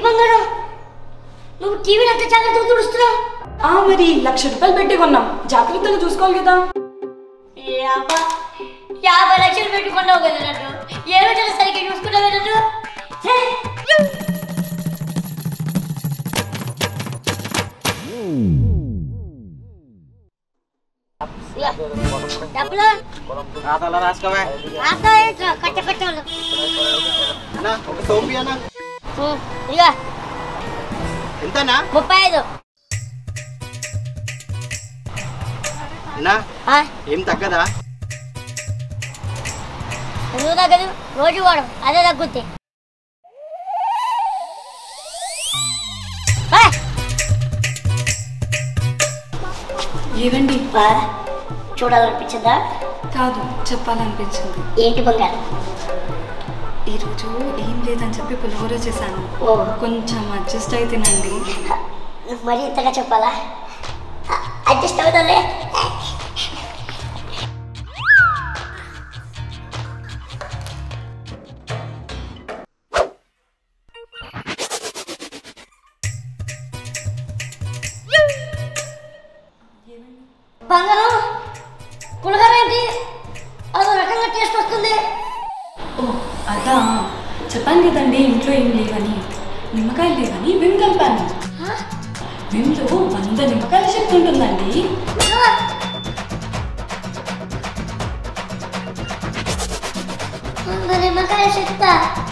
బంగారం నువ్వు టీవీని అంత జాగ్రత్తగా తుడుస్తున్నావు ఆ మరి లక్ష రూపాయలు పెట్టి కొన్నాం జాగ్రత్తగా చూసుకోవాలి కదా ఏ అబ్బా యాభై లక్షలు పెట్టుకున్నావు కదా నన్ను ఏ రోజులు సరిగ్గా చూసుకున్నావు నన్ను ఛే! ఇదిగో, డబ్బులు రాతలా రాసుకోవే రాస్తా ఏంట్రా, కట్ట కట్టాలు అన్నా ఒక సోంపి అన్న ఇదిగో ఎంతనా ముప్పై ఐదు అన్నా ఆ, ఏం తగ్గదా ఎందుకు తగ్గదు రోజు వాడు అదే తగ్గుద్ది ఆ, ఏవండి బా, చూడాలనిపించిందా కాదు చెప్పాలనిపించింది ఏంటి బంగారం ఈరోజు ఏం లేదని చెప్పి పులిహోర చేశాను ఓ కొంచెం అడ్జస్ట్ అయితే తినండి నువ్వు మరీ ఇంతగా చెప్పాలా అడ్జస్ట్ అవుతాలే బంగారం పులిహోర ఏంటి అదో రకంగా టేస్ట్ వస్తుంది ఓ అదా చెప్పాను కదండి ఇంట్లో ఏం లేవని నిమ్మకాయలు లేవని విమ్ కలిపాను ఆ? విమ్లో వంద నిమ్మకాయల శక్తి ఉంటుందండి ఆ! వంద నిమ్మకాయ చెప్తా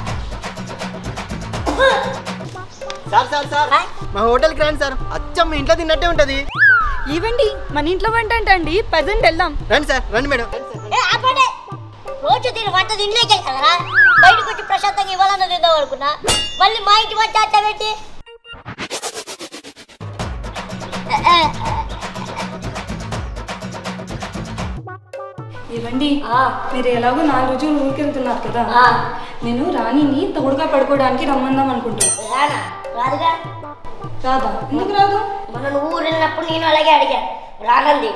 సార్ సార్ సార్ హాయ్. మా హోటల్కి రండి సార్ అచ్చం మీ ఇంట్లో తిన్నట్టే ఉంటది ఇవ్వండి మన ఇంట్లో వంట అండి ప్రజెంట్ వెళ్దాం రండి సార్ రండి మేడం ఏ ఆపండి రోజు దీని వంట తినలేకే కదరా బయటకు వచ్చి ప్రశాంతంగా ఇవ్వాలని తిందాం అనుకున్నా మళ్ళీ మా ఇంటి వంట అట్ట పెట్టి ఏ, ఏ, ఇవ్వండి ఆ. మీరు ఎలాగో నాలుగు రోజులు ఊరికి వెళ్తున్నారు కదా ఆ. నేను రాణిని తోడుగా పడుకోవడానికి రమ్మందాం అనుకుంటున్నాను రానా రాదుగా రాదా ఎందుకు రాదు మొన్న నువ్వు ఊరు వెళ్ళినప్పుడు నేను అలాగే అడిగాను రానంది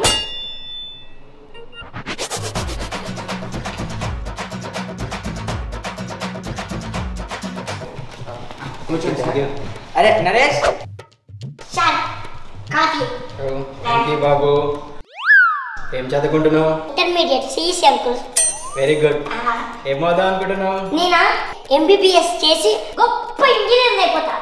అరే నరేష్ సార్ కాఫీ ఏంటి బాబు ఏం చదువుకుంటున్నావు intermediate CEC uncle very good ఏమవుదాం అనుకుంటున్నావు నేనా ఎంబీబీఎస్ చేసి గొప్ప ఇంజనీర్ అయిపోతా